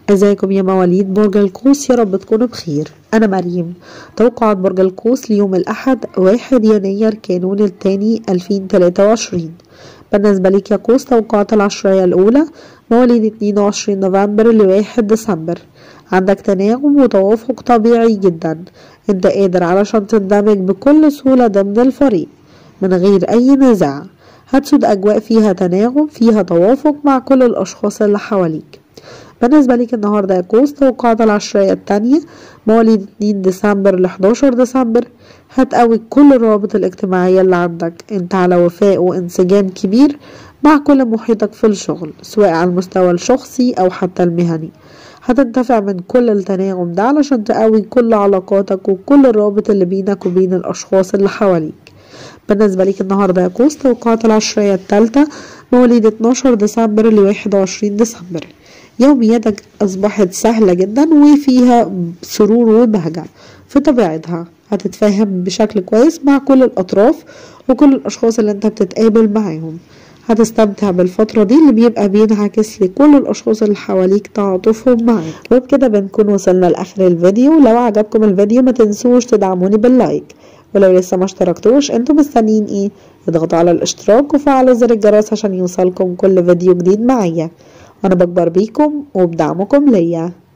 ازيكم يا مواليد برج القوس يا رب تكونوا بخير انا مريم توقعات برج القوس ليوم الاحد واحد يناير كانون الثاني 2023 بالنسبة لك يا قوس توقعات العشرية الأولى مواليد 22 نوفمبر لواحد ديسمبر عندك تناغم وتوافق طبيعي جدا انت قادر علشان تندمج بكل سهولة ضمن الفريق من غير أي نزاع هتسود أجواء فيها تناغم فيها توافق مع كل الأشخاص اللي حواليك بالنسبة ليك النهاردة يا قوس توقعات العشرية التانية مواليد 2 ديسمبر ل 11 ديسمبر هتقوي كل الروابط الاجتماعية اللي عندك انت على وفاء وانسجام كبير مع كل محيطك في الشغل سواء على المستوى الشخصي أو حتى المهني هتنتفع من كل التناغم ده علشان تقوي كل علاقاتك وكل الروابط اللي بينك وبين الأشخاص اللي حواليك بالنسبة ليك النهاردة يا قوس توقعات العشرية التالتة مواليد 12 ديسمبر ل 21 ديسمبر يومياتك أصبحت سهلة جدا وفيها سرور وبهجة في طبيعتها هتتفاهم بشكل كويس مع كل الأطراف وكل الأشخاص اللي انت بتتقابل معاهم هتستمتع بالفترة دي اللي بيبقى بينعكس لكل الأشخاص اللي حواليك تعاطفهم معاك وبكده بنكون وصلنا لآخر الفيديو لو عجبكم الفيديو ما تنسوش تدعموني باللايك ولو لسه ما اشتركتوش انتوا مستنيين ايه اضغطوا على الاشتراك وفعلوا زر الجرس عشان يوصلكم كل فيديو جديد معايا وانا بكبر بيكم وبدعمكم ليا